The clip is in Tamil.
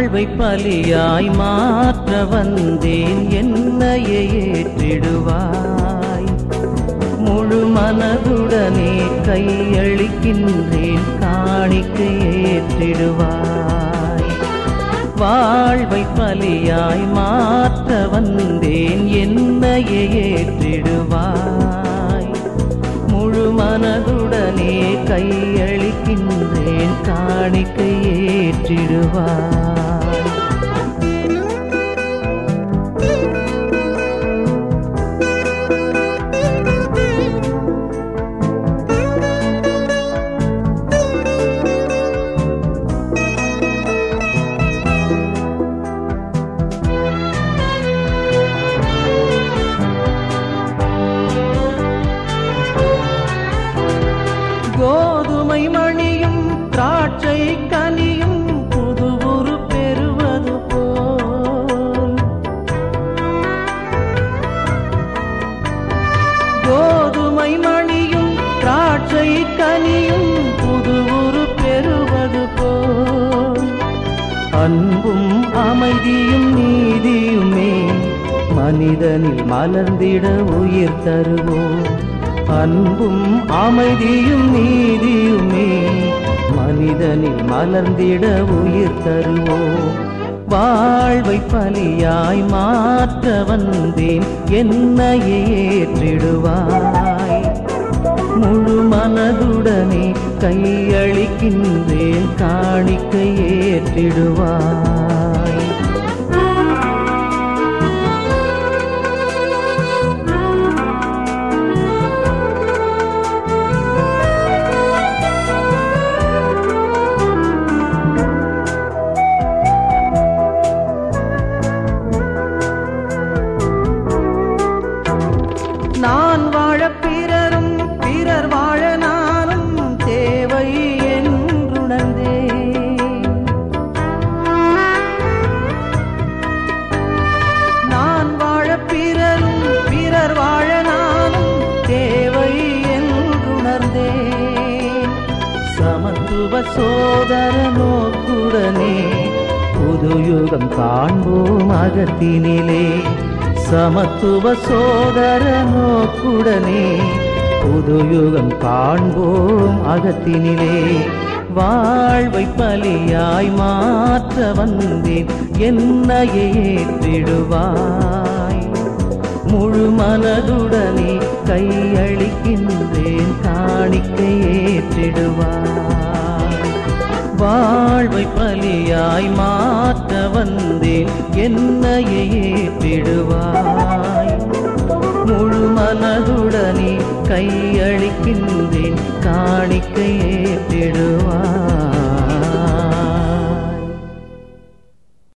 வாழ்வை பலியாய் மாற்ற வந்தேன் என்னையே ஏற்றிடுவாய் முழு மனதுடனே கையளிக்கின்றேன் காணிக்கை ஏற்றிடுவாய் வாழ்வை பலியாய் மாற்ற வந்தேன் என்னையே ஏற்றிடுவாய் முழு மனதுடனே கையளிக்கின்றேன் காணிக்கை ஏற்றிடுவாய் கோதுமை மணியும் திராட்சை கனியும் புது உரு பெறுவது போல் கோதுமை மணியும் திராட்சை கனியும் புது உரு பெறுவது போல் அன்பும் அமைதியும் நீதியுமே மனிதனில் மலர்ந்திட உயிர் தருவோம் அன்பும் அமைதியும் நீதியுமே மனிதனில் மலர்ந்திட உயிர் தருவோம் வாழ்வை பலியாய் மாற்ற வந்தேன் என்னையே ஏற்றிடுவாய் முழு மனதுடனே கையளிக்கின்றேன் காணிக்கை ஏற்றிடுவாய் நான் வாழ பிறரும் பிறர் வாழ நானும் தேவை என்றுணர்ந்தேன் நான் வாழ பிறரும் பிறர் வாழ நானும் தேவை என்றுணர்ந்தேன் சமத்துவ சோதர நோக்குடனே புது யுகம் காண்போம் அகத்தினிலே சமத்துவ சோதர நோக்குடனே புது யுகம் காண்போம் அகத்தினிலே வாழ்வை பலியாய் மாற்ற வந்தேன் என்னையே ஏற்றிடுவாய் முழு மனதுடனே கையளிக்கின்றேன் காணிக்கை ஏற்றிடுவாய் வாழ்வை பலியாய் மாற்ற வந்தேன் என்னையே ஏற்றிடுவாய் முழு மனதுடனே கையளிக்கின்றேன் காணிக்கை ஏற்றிடுவாய்